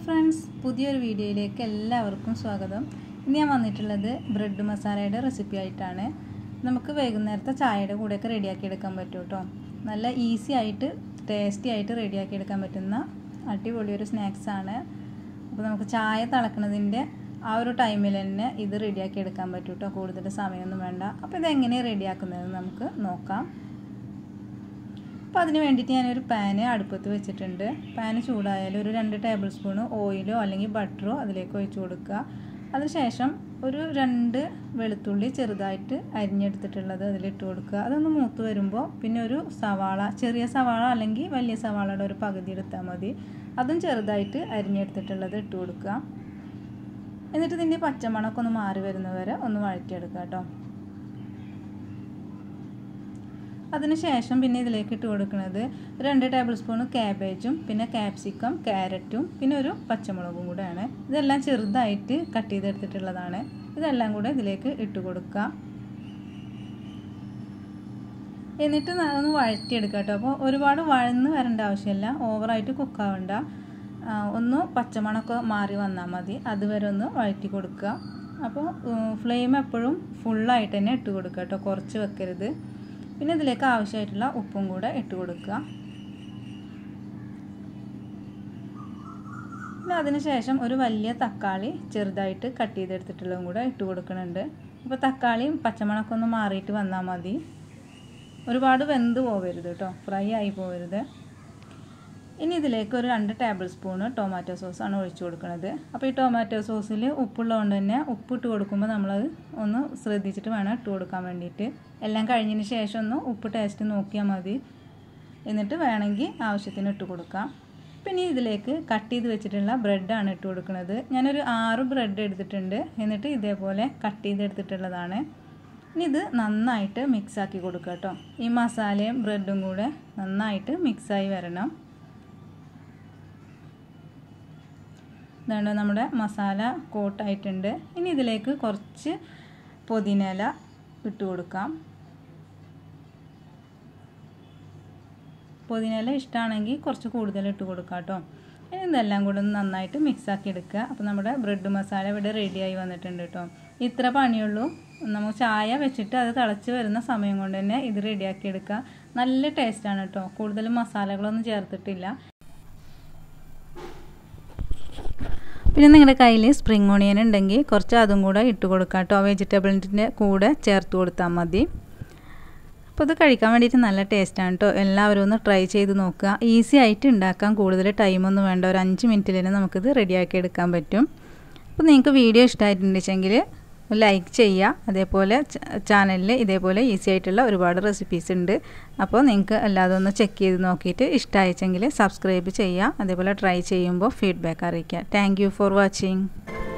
friends പുതിയൊരു വീഡിയോയിലേക്ക് എല്ലാവർക്കും സ്വാഗതം ഇന്ന് ഞാൻ വന്നിട്ടുള്ളത് ബ്രെഡ് മസാലയുടെ റെസിപ്പി ആയിട്ടാണ് നമുക്ക് വൈകുന്നേരത്തെ ചായയുടെ കൂടെയൊക്കെ റെഡിയാക്കി എടുക്കാൻ പറ്റും കേട്ടോ നല്ല ഈസി ആയിട്ട് ടേസ്റ്റി ആയിട്ട് റെഡിയാക്കി എടുക്കാൻ പറ്റുന്ന അടിപൊളി ഒരു സ്നാക്സ് ആണ് അപ്പോൾ നമുക്ക് ചായ തിളക്കുന്നതിൻ്റെ ആ ഒരു ടൈമിൽ തന്നെ ഇത് റെഡിയാക്കി എടുക്കാൻ പറ്റും കേട്ടോ കൂടുതൽ സമയമൊന്നും വേണ്ട അപ്പോൾ ഇതെങ്ങനെ റെഡിയാക്കുന്നത് നമുക്ക് നോക്കാം അപ്പോൾ അതിന് വേണ്ടിയിട്ട് ഞാനൊരു പാന് അടുപ്പത്ത് വെച്ചിട്ടുണ്ട് പാന് ചൂടായാലും ഒരു രണ്ട് ടേബിൾ സ്പൂണ് ഓയിലോ അല്ലെങ്കിൽ ബട്ടറോ അതിലേക്ക് ഒഴിച്ച് കൊടുക്കുക അതിനുശേഷം ഒരു രണ്ട് വെളുത്തുള്ളി ചെറുതായിട്ട് അരിഞ്ഞെടുത്തിട്ടുള്ളത് അതിലിട്ട് കൊടുക്കുക അതൊന്ന് മൂത്ത് വരുമ്പോൾ പിന്നെ ഒരു സവാള ചെറിയ സവാള അല്ലെങ്കിൽ വലിയ സവാളയുടെ ഒരു പകുതി എടുത്താൽ മതി അതും ചെറുതായിട്ട് അരിഞ്ഞെടുത്തിട്ടുള്ളത് ഇട്ട് കൊടുക്കുക എന്നിട്ട് ഇതിൻ്റെ പച്ചമണമൊക്കെ ഒന്ന് മാറി വരുന്നവരെ ഒന്ന് വഴറ്റിയെടുക്കുക കേട്ടോ അതിനുശേഷം പിന്നെ ഇതിലേക്ക് ഇട്ട് കൊടുക്കുന്നത് രണ്ട് ടേബിൾ സ്പൂൺ ക്യാബേജും പിന്നെ ക്യാപ്സിക്കം ക്യാരറ്റും പിന്നെ ഒരു പച്ചമുളകും കൂടെയാണ് ഇതെല്ലാം ചെറുതായിട്ട് കട്ട് ചെയ്തെടുത്തിട്ടുള്ളതാണ് ഇതെല്ലാം കൂടെ ഇതിലേക്ക് ഇട്ട് കൊടുക്കുക എന്നിട്ട് ഒന്ന് വഴറ്റിയെടുക്കുക കേട്ടോ അപ്പോൾ ഒരുപാട് വഴന്ന് വരേണ്ട ആവശ്യമില്ല ഓവറായിട്ട് കുക്കാവണ്ട ഒന്ന് പച്ചമണമൊക്കെ മാറി വന്നാൽ മതി അതുവരെ ഒന്ന് വഴറ്റി കൊടുക്കുക അപ്പോൾ ഫ്ലെയിം എപ്പോഴും ഫുള്ളായിട്ട് തന്നെ ഇട്ട് കൊടുക്കുക കേട്ടോ കുറച്ച് വെക്കരുത് പിന്നെ ഇതിലേക്ക് ആവശ്യമായിട്ടുള്ള ഉപ്പും കൂടെ ഇട്ട് കൊടുക്കുക പിന്നെ അതിനുശേഷം ഒരു വലിയ തക്കാളി ചെറുതായിട്ട് കട്ട് ചെയ്തെടുത്തിട്ടുള്ളതും കൂടെ ഇട്ട് കൊടുക്കുന്നുണ്ട് അപ്പോൾ തക്കാളിയും പച്ചമണമൊക്കെ ഒന്ന് മാറിയിട്ട് വന്നാൽ മതി ഒരുപാട് വെന്ത് പോവരുത് കേട്ടോ ഫ്രൈ ആയി പോവരുത് ഇനി ഇതിലേക്ക് ഒരു രണ്ട് ടേബിൾ സ്പൂണ് ടൊമാറ്റോ സോസാണ് ഒഴിച്ചു കൊടുക്കുന്നത് അപ്പോൾ ഈ ടൊമാറ്റോ സോസിൽ ഉപ്പുള്ളതുകൊണ്ട് തന്നെ ഉപ്പിട്ട് കൊടുക്കുമ്പോൾ നമ്മളത് ഒന്ന് ശ്രദ്ധിച്ചിട്ട് വേണം ഇട്ട് കൊടുക്കാൻ വേണ്ടിയിട്ട് എല്ലാം കഴിഞ്ഞതിന് ശേഷം ഒന്ന് ഉപ്പ് ടേസ്റ്റ് നോക്കിയാൽ മതി എന്നിട്ട് വേണമെങ്കിൽ ആവശ്യത്തിന് ഇട്ട് കൊടുക്കാം പിന്നെ ഇതിലേക്ക് കട്ട് ചെയ്ത് വെച്ചിട്ടുള്ള ബ്രെഡാണ് ഇട്ട് കൊടുക്കുന്നത് ഞാനൊരു ആറ് ബ്രെഡ് എടുത്തിട്ടുണ്ട് എന്നിട്ട് ഇതേപോലെ കട്ട് ചെയ്തെടുത്തിട്ടുള്ളതാണ് ഇനി ഇത് നന്നായിട്ട് മിക്സാക്കി കൊടുക്കുക കേട്ടോ ഈ മസാലയും ബ്രെഡും കൂടെ നന്നായിട്ട് മിക്സായി വരണം ഇതാണ് നമ്മുടെ മസാല കോട്ടായിട്ടുണ്ട് ഇനി ഇതിലേക്ക് കുറച്ച് പുതിനയില ഇട്ട് കൊടുക്കാം പുതിനയില ഇഷ്ടമാണെങ്കിൽ കുറച്ച് കൂടുതൽ ഇട്ട് കൊടുക്കാം കേട്ടോ ഇനി ഇതെല്ലാം കൂടെ ഒന്ന് നന്നായിട്ട് മിക്സാക്കി എടുക്കുക അപ്പോൾ നമ്മുടെ ബ്രെഡ് മസാല ഇവിടെ റെഡിയായി വന്നിട്ടുണ്ട് കേട്ടോ ഇത്ര പണിയുള്ളൂ നമ്മൾ ചായ വെച്ചിട്ട് അത് തിളച്ച് വരുന്ന സമയം കൊണ്ട് തന്നെ ഇത് റെഡിയാക്കി എടുക്കുക നല്ല ടേസ്റ്റാണ് കേട്ടോ കൂടുതൽ മസാലകളൊന്നും ചേർത്തിട്ടില്ല പിന്നെ നിങ്ങളുടെ കയ്യിൽ സ്പ്രിങ് ഓണിയൻ ഉണ്ടെങ്കിൽ കുറച്ച് അതും കൂടെ ഇട്ട് കൊടുക്കാം കേട്ടോ വെജിറ്റബിളിൻ്റെ കൂടെ ചേർത്ത് കൊടുത്താൽ മതി അപ്പോൾ ഇത് കഴിക്കാൻ വേണ്ടിയിട്ട് നല്ല ടേസ്റ്റാണ് കേട്ടോ എല്ലാവരും ഒന്ന് ട്രൈ ചെയ്ത് നോക്കുക ഈസി ആയിട്ട് ഉണ്ടാക്കാൻ കൂടുതൽ ടൈമൊന്നും വേണ്ട ഒരു അഞ്ച് മിനിറ്റിൽ തന്നെ നമുക്കിത് റെഡിയാക്കി എടുക്കാൻ പറ്റും അപ്പോൾ നിങ്ങൾക്ക് വീഡിയോ ഇഷ്ടമായിട്ടുണ്ടെങ്കിൽ ലൈക്ക് ചെയ്യുക അതേപോലെ ചാനലിൽ ഇതേപോലെ ഈസി ആയിട്ടുള്ള ഒരുപാട് റെസിപ്പീസ് ഉണ്ട് അപ്പോൾ നിങ്ങൾക്ക് അല്ലാതെ ഒന്ന് ചെക്ക് ചെയ്ത് നോക്കിയിട്ട് ഇഷ്ടമായിച്ചെങ്കിൽ സബ്സ്ക്രൈബ് ചെയ്യുക അതേപോലെ ട്രൈ ചെയ്യുമ്പോൾ ഫീഡ്ബാക്ക് അറിയിക്കുക താങ്ക് ഫോർ വാച്ചിങ്